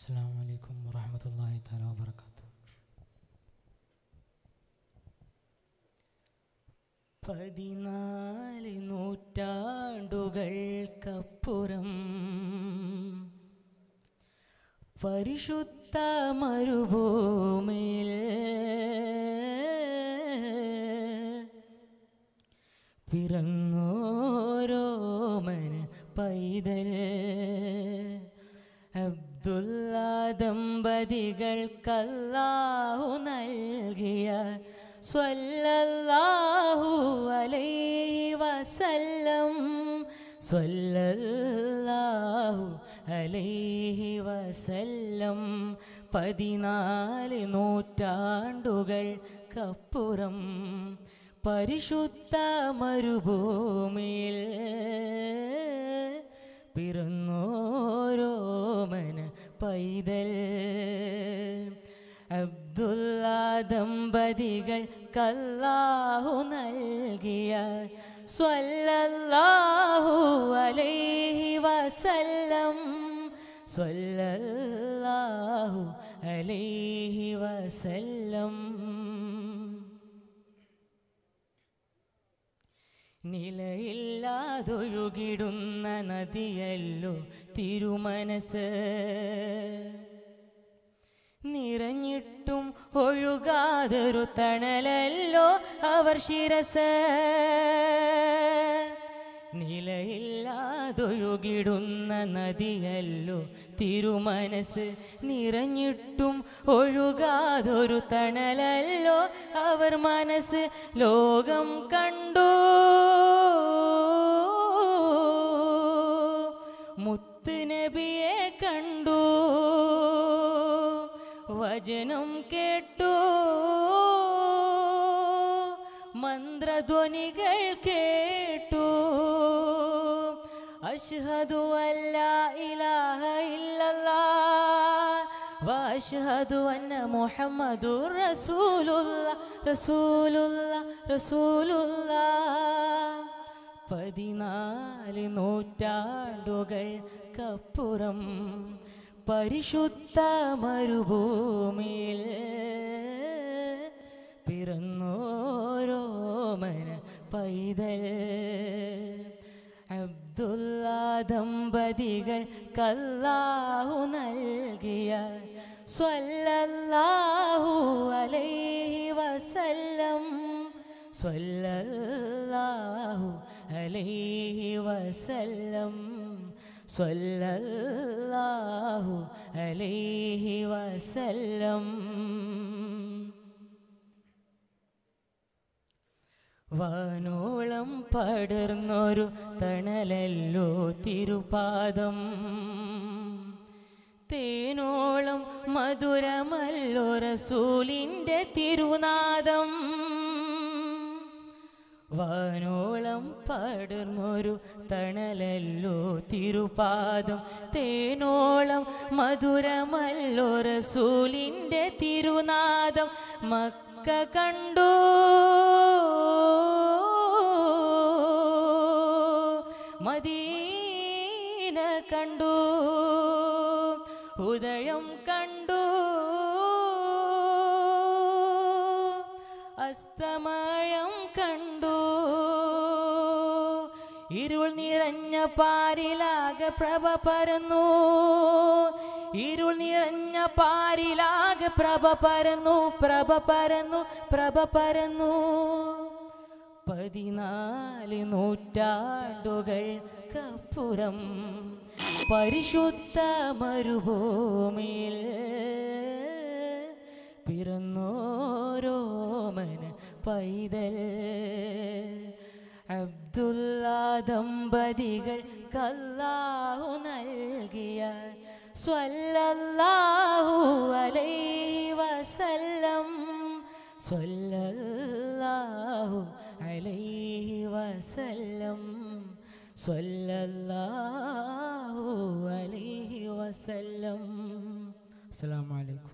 السلام عليكم ورحمة الله تعالى وبركاته പതിനാല് നൂറ്റാണ്ടുകൾക്കപ്പുറം പരിശുദ്ധ മരുഭൂമിയിൽ പിറന്നോരോമന പൈതൽ അബ്ദുല്ല ദമ്പതികൾക്കല്ലാഹു നൽകിയ സ്വല്ലല്ലാഹു അലൈഹി വസല്ലം സ്വല്ലല്ലാഹു അലൈഹി വസല്ലം പതിനാല് നൂറ്റാണ്ടുകൾക്കപ്പുറം പരിശുദ്ധ മരുഭൂമിയിൽ പിറന്നോരോമന പൈതൽ അബ്ദുല്ല ദമ്പതികൾ കല്ലാഹു നൽകിയ സ്വല്ലല്ലാഹു അലൈഹി വസല്ലം സ്വല്ലല്ലാഹു അലൈഹി വസല്ലം നിലയില്ലാതൊഴുകിടുന്ന നദിയല്ലോ തിരുമനസ് നിറഞ്ഞിട്ടും ഒഴുകാതൊരു തണലല്ലോ അവർ ശിരസ് നിലയില്ലാതൊഴുകിടുന്ന നദിയല്ലോ തിരുമനസ് നിറഞ്ഞിട്ടും ഒഴുകാതൊരു തണലല്ലോ അവർ മനസ്സ് ലോകം കണ്ടു മുത്ത് നബിയെ കണ്ടു വചനം കേട്ടു മന്ത്രധ്വനികൾ കേട്ടു അഷ്ഹദു അല്ലാ ഇലാഹ ഇല്ലല്ലാ വഅഷ്ഹദു അന്ന മുഹമ്മദുർ റസൂലുള്ളാ റസൂലുള്ളാ റസൂലുള്ളാ പതിനാല് നൂറ്റാണ്ടുകൾക്കപ്പുറം പരിശുദ്ധ മരുഭൂമിയിൽ പിറന്നോരോമന പൈതൽ അബ്ദുല്ല ദമ്പതികൾ കല്ലാഹു നൽകിയ സ്വല്ലല്ലാഹു അലൈഹി വസല്ലം സ്വല്ലല്ലാഹു അലൈഹി വസല്ലം സ്വല്ലല്ലാഹു അലൈഹി വസല്ലം വാനോളം പടർന്നൊരു തണലല്ലോ തിരുപാദം തേനോളം മധുരമല്ലോ റസൂലിൻ്റെ തിരുനാദം വാനോളം പടർന്നൊരു തണലല്ലോ തിരുപാദം തേനോളം മധുരമല്ലോ റസൂലിൻ്റെ തിരുനാദം മക്ക കണ്ടു മദീന കണ്ടു ഉദയം കണ്ടു അസ്തമയം കണ്ടു ഇരുൾ നിറഞ്ഞ പാരിലാകെ പ്രഭ പരന്നു ഇരുൾ നിറഞ്ഞ പാരിലാകെ പ്രഭ പരന്നു പ്രഭ പരന്നു പ്രഭ പരന്നു പതിനാല് നൂറ്റാണ്ടുകൾക്കപ്പുറം പരിശുദ്ധ മരുഭൂമിയിൽ പിറന്നോരോമന പൈതൽ അബ്ദുല്ല ദമ്പതികൾ കല്ലാഹു നൽകിയ സ്വല്ലല്ലാഹു അലൈഹി വസല്ലം സ്വല്ലല്ലാഹു അലൈഹി വസല്ലം സ്വല്ലല്ലാഹു അലൈഹി വസല്ലം അസ്സലാമു അലൈക്കും